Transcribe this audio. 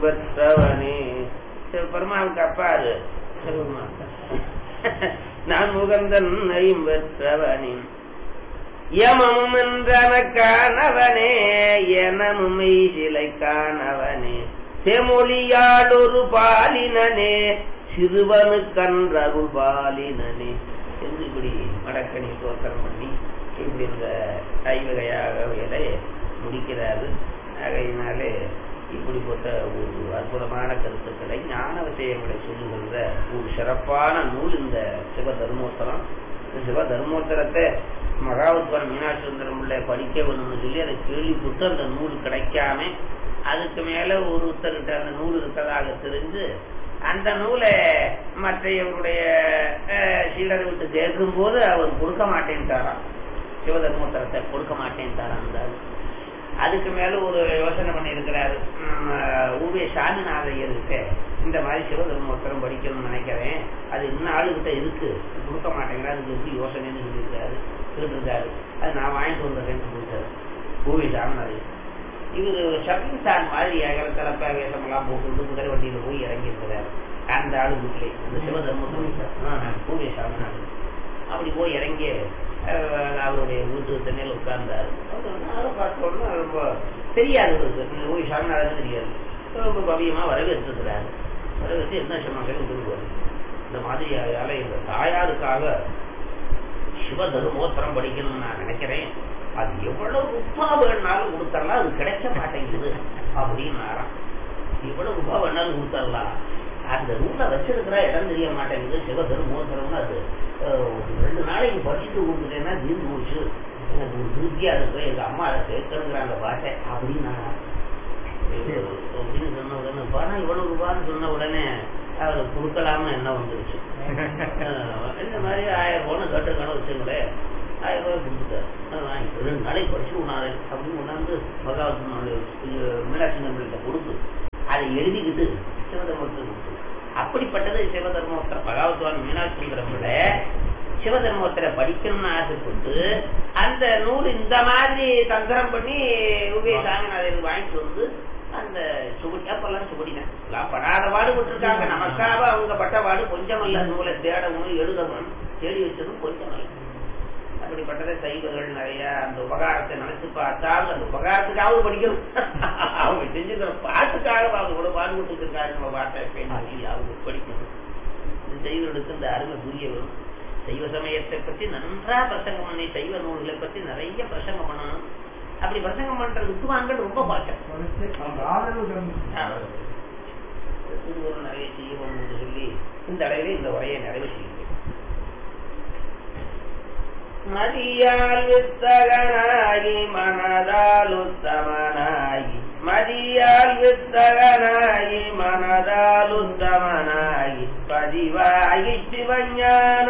பெற்றவனே பெருமாளுக்கு அப்பாரு சிவபெருமான் நான் முகந்தன் ஐம்பெற்றவனின் யமமும் என்றனக்கானவனே எனமுமை சிலை காணவனே செமொழியாடொரு பாலினனே சிறுவனு கன்றருள் பாலினனே என்று இப்படி மடக்கணி தோற்றம் பண்ணி இப்படி இந்த ஐவகையாக வேலை முடிக்கிறாரு ஆகையினாலே இப்படிப்பட்ட ஒரு அற்புதமான கருத்துக்களை ஞான விஷயங்களை சொல்லுகின்ற ஒரு சிறப்பான நூல் இந்த சிவ தர்மோத்தரம் இந்த சிவ தர்மோத்தரத்தை மகாவத்வான் மீனாட்சி சுந்தரம் பிள்ளை படிக்க வேணும்னு சொல்லி அதை கேள்விப்பட்டு அந்த நூல் கிடைக்காம அதுக்கு மேல ஒருத்தர்கிட்ட அந்த நூல் இருக்கதாக தெரிஞ்சு அந்த நூலை மற்றையவருடைய சீடரை விட்டு கேட்கும் போது அவர் கொடுக்க மாட்டேன்ட்டாராம் சிவதர்மோத்தரத்தை கொடுக்க மாட்டேன்ட்டாராம் அந்த ஆளு. அதுக்கு மேல ஒரு யோசனை பண்ணி இருக்கிறாரு ஊவே சாமிநாதையர்கிட்ட இந்த மாதிரி சிவதர்மோத்தரம் படிக்கணும்னு நினைக்கிறேன் அது இன்னும் ஆளுகிட்ட இருக்கு கொடுக்க மாட்டேங்கிறா அதுக்கு எப்படி யோசனைன்னு சொல்லியிருக்காரு கேட்டிருக்காரு அது நான் வாங்கிட்டு வந்துடுறேன்னு சொல்லியிருக்காரு ஊவே சாமிநாதையர் இவர் ஷப்பிங் ஸ்டார் மாதிரி ஏகரத்தலப்ப வேஷமெல்லாம் போட்டு குதிரை வண்டியில போய் இறங்கி இருக்கிறார் அந்த ஆளு வீட்டிலே அந்த சிவதர்மோத்தரம் ஊவே சாமிநாதன் அப்படி போய் இறங்கி அஹ், அவருடைய வீட்டு திண்ணையில் உட்கார்ந்தாரு அதை பார்த்தோன்னா ரொம்ப தெரியாது இவருக்கு ஓய் சாமிநாதன் தெரியாது ரொம்ப பவியமா வரவேற்றிருக்கிறாரு வரவேற்று என்ன சமாசம் சொல்லுவார் இந்த மாதிரி அயால இந்த தாயாருக்காக சிவ தர்மோத்தரம் படிக்கணும்னு நான் நினைக்கிறேன் அது எவ்வளவு ரூபா வேணாலும் கொடுத்தரலாம் அது கிடைக்க மாட்டேங்குது அப்படின்னாராம் எவ்வளவு ரூபா வேணாலும் கொடுத்தரலாம் அந்த ரூட்ல வச்சிருக்கிற இடம் தெரிய மாட்டேங்குது சிவ தர்மோத்தரம்னு அது அஹ், ஒரு ரெண்டு நாளைக்கு படிச்சுட்டு கொடுத்துட்டேன்னா தீர்ந்து போச்சு எனக்கு ஒரு திருப்தியா இருக்கு எங்க அம்மா அதை கேட்கணுங்கிற அந்த பாட்டை அப்படின்னா அப்படின்னு சொன்ன உடனே பணம் இவ்வளவு ரூபான்னு சொன்ன உடனே அவர் கொடுக்கலாம்னு என்ன வந்துருச்சு அஹ் இந்த மாதிரி ஆயிரம் ரூபான்னு கேட்டிருக்கான வச்சுங்களேன் ஆயிரம் ரூபாய் கொடுத்துட்டார் அது வாங்கிட்டு ரெண்டு நாளைக்கு படிச்சு உணாரு அப்படின்னு கொண்டாந்து மகாவத்து மீனாட்சி நம்பிட்ட கொடுத்து அதை எழுதிக்கிட்டு சிவதர்மத்தை கொடுத்து அப்படிப்பட்டது சிவதர்மோத்தர பகவத்வான் மீனாட்சி சுந்தரமிட சிவதர்மோத்தரை படிக்கணும்னு ஆசைப்பட்டு அந்த நூல் இந்த மாதிரி தந்திரம் பண்ணி உபய சாமிநாதன் வாங்கிட்டு வந்து அந்த சுகுடி அப்பெல்லாம் சுகுடிதான் எல்லாம் படாத பாடுபட்டு இருக்காங்க நமக்காக அவங்க பட்ட பாடு கொஞ்சம் அல்ல நூலை தேடவும் எழுதவும் தேடி வச்சதும் கொஞ்சம் அல்ல அப்படிப்பட்டதை சைவர்கள் நிறைய அந்த உபகாரத்தை நினைச்சு பார்த்தால் அந்த உபகாரத்துக்காவது படிக்கணும் அவங்க செஞ்சுக்கிற பாட்டுக்காக அவங்க கூட பாடுபட்டு இருக்காங்க நம்ம பாட்டை பேசி அவங்க படிக்கணும் இந்த சைவர்களுக்கு இந்த அருமை புரிய வரும் சைவ சமயத்தை பத்தி நன்றா பிரசங்கம் பண்ணி சைவ நூல்களை பத்தி நிறைய பிரசங்கம் பண்ணணும் அப்படி பிரசங்கம் பண்ற வித்துவான்கள் ரொம்ப பாட்டம் திருவருள் நிறைய செய்யணும் என்று சொல்லி இந்த அளவிலே இந்த உரையை நிறைவு செய்கிறேன் மதியால் வித்தகனாகி மனதால் உத்தமனாகி மதியால் வித்தகனாகி மனதால் உத்தமனாகி பதிவாகி சிவஞான